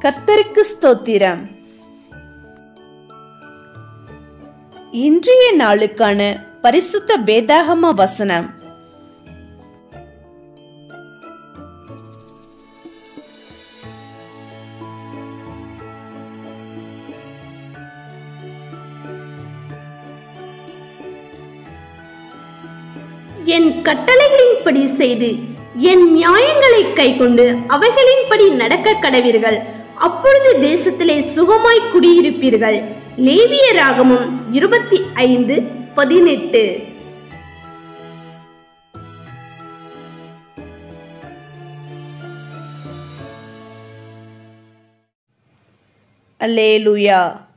கர்த்தருக்கு ஸ்தோத்திரம் இன்றைய நாளுக்கான பரிசுத்த வேதாகம வசனம் என் கட்டளைகளின்படி செய்து என் நியாயங்களை கைக்கொண்டு அவைகளின்படி நடக்க கடவீர்கள் அப்பொழுது தேசத்திலே சுகமாய் குடியிருப்பீர்கள் லேவிய ராகமும் இருபத்தி ஐந்து பதினெட்டு அல்லேலூயா